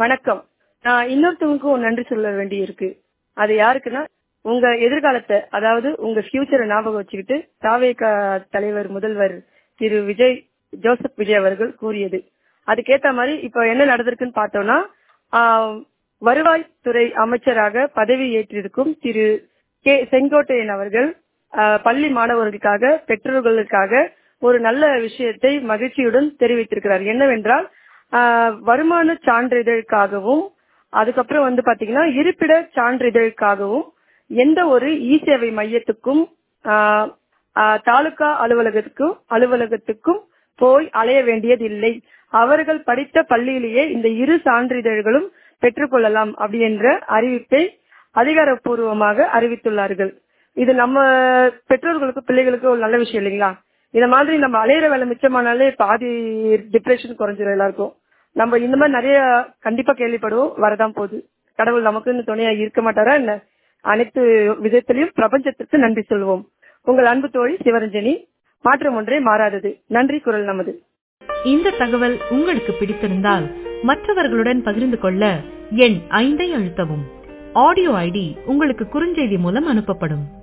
வணக்கம் நான் இன்னொருத்தவங்களுக்கும் நன்றி சொல்ல வேண்டி இருக்கு அது யாருக்குன்னா உங்க எதிர்காலத்தை அதாவது உங்க ஃபியூச்சரை ஞாபகம் வச்சுக்கிட்டு தாவேக தலைவர் முதல்வர் திரு விஜய் ஜோசப் விஜய் அவர்கள் கூறியது அதுக்கேத்த மாதிரி இப்ப என்ன நடந்திருக்குன்னு பார்த்தோம்னா ஆஹ், வருவாய்த்துறை அமைச்சராக பதவி ஏற்றிருக்கும் திரு கே செங்கோட்டையன் அவர்கள் ஆஹ், பள்ளி மாணவர்களுக்காக பெற்றோர்களுக்காக ஒரு நல்ல விஷயத்தை மகிழ்ச்சியுடன் தெரிவித்திருக்கிறார் என்னவென்றால் ஆஹ், வருமான சான்றிதழுக்காகவும் அதுக்கப்புறம் வந்து பாத்தீங்கன்னா இருப்பிட சான்றிதழுக்காகவும் எந்த ஒரு இ சேவை மையத்துக்கும் ஆஹ், ஆஹ், தாலுகா அலுவலகத்துக்கும் அலுவலகத்துக்கும் போய் அலைய வேண்டியதில்லை அவர்கள் படித்த பள்ளியிலேயே இந்த இரு சான்றிதழ்களும் பெற்றுக்கொள்ளலாம் அப்படி என்ற அறிவிப்பை அதிகாரப்பூர்வமாக அறிவித்துள்ளார்கள் இது நம்ம பெற்றோர்களுக்கு பிள்ளைகளுக்கு ஒரு நல்ல விஷயம் இல்லைங்களா இந்த மாதிரி நம்ம அலையிற வேலை மிச்சமானாலே பாதி டிப்ரெஷன் குறைஞ்சிரும் எல்லாருக்கும் நம்ம இந்த மாதிரி நிறைய கண்டிப்பா கேள்விப்படுவோம் வரதான் போகுது கடவுள் நமக்குன்னு துணையா இருக்க மாட்டாரா என்ன அனைத்து விதத்திலையும் பிரபஞ்சத்திற்கு நன்றி சொல்வோம் உங்கள் அன்பு தோழி சிவரஞ்சனி மாற்றம் ஒன்றே மாறாதது நன்றி குரல் நமது இந்த தகவல் உங்களுக்கு பிடித்திருந்தால் மற்றவர்களுடன் பகிர்ந்து கொள்ள எண் ஐந்தை அழுத்தவும் ஆடியோ ஐடி உங்களுக்கு குறுஞ்செய்தி மூலம் அனுப்பப்படும்